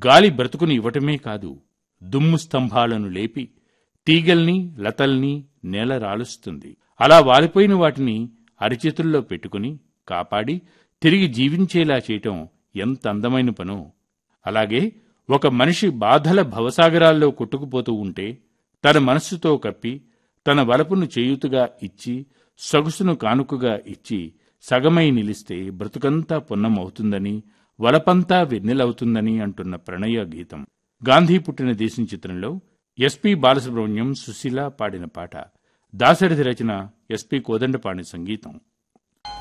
గాలి బ్రతుకుని ఇవ్వటమే కాదు దుమ్ము స్తంభాలను లేపి తీగల్ని లతల్ని నేల రాలుస్తుంది అలా వాలిపోయిన వాటిని అరిచేతుల్లో పెట్టుకుని కాపాడి తిరిగి జీవించేలా చేయటం ఎంత అందమైన పనో అలాగే ఒక మనిషి బాధల భవసాగరాల్లో కొట్టుకుపోతూ ఉంటే తన మనస్సుతో కప్పి తన వలపును చేయుతుగా ఇచ్చి సొగసును కానుకగా ఇచ్చి సగమై నిలిస్తే బ్రతుకంతా పున్నమవుతుందని వలపంతా వెన్నెలవుతుందని అంటున్న ప్రణయ గీతం గాంధీ పుట్టిన దేశం చిత్రంలో ఎస్పి బాలసుబ్రహ్మణ్యం సుశీల పాడిన పాట దాశరథి రచన ఎస్పి కోదండపాణి సంగీతం